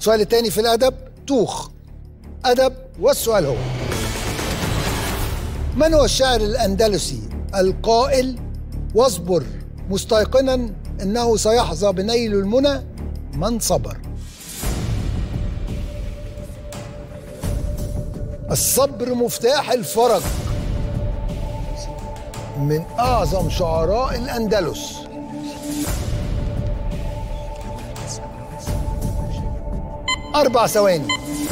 السؤال الثاني في الأدب توخ أدب والسؤال هو من هو الشاعر الأندلسي القائل واصبر مستيقنا أنه سيحظى بنيل المنى من صبر الصبر مفتاح الفرج من أعظم شعراء الأندلس أربع ثواني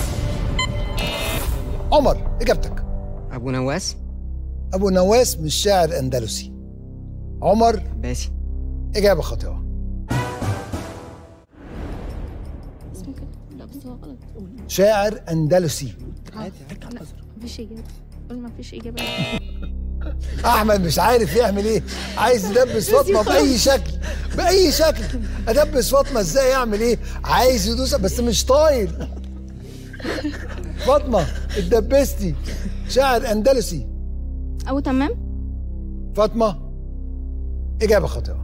عمر إجابتك ابو نواس أبو نواس مش شاعر أندلسي عمر باسي إجابة خاطئة اسمه كده لا بس هو غلط شاعر أندلسي لا مفيش اجابه قول مفيش اجابه أحمد مش عارف يعمل إيه عايز يدبس فاطمة بأي شكل بأي شكل أدبس فاطمة إزاي يعمل إيه عايز يدوس بس مش طايل فاطمة اتدبستي شاعر أندلسي ابو تمام فاطمة إجابة خاطئة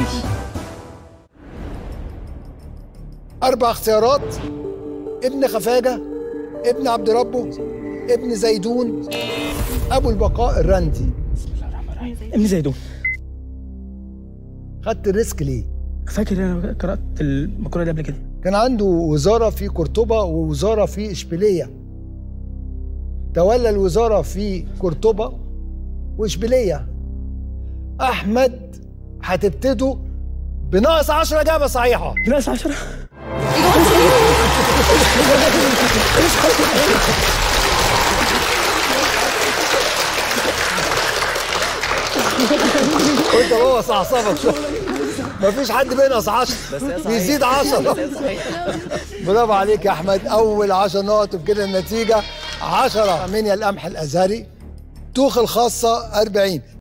أربع اختيارات ابن خفاجة ابن عبد ربه ابن زيدون أبو البقاء الرندي ابن زيدون خدت الريسك ليه؟ فاكر انا قرات المقوله دي قبل كده كان عنده وزارة في قرطبة ووزارة في إشبيلية تولى الوزارة في قرطبة وإشبيلية أحمد هتبتدوا بناقص 10 إجابة صحيحة ناقص 10 قلت بوظ أعصابك شوية مفيش حد بينقص 10 بيزيد 10 برافو عليك يا أحمد أول 10 نقط وبكده النتيجة 10 من القمح الأزهري توخ الخاصة 40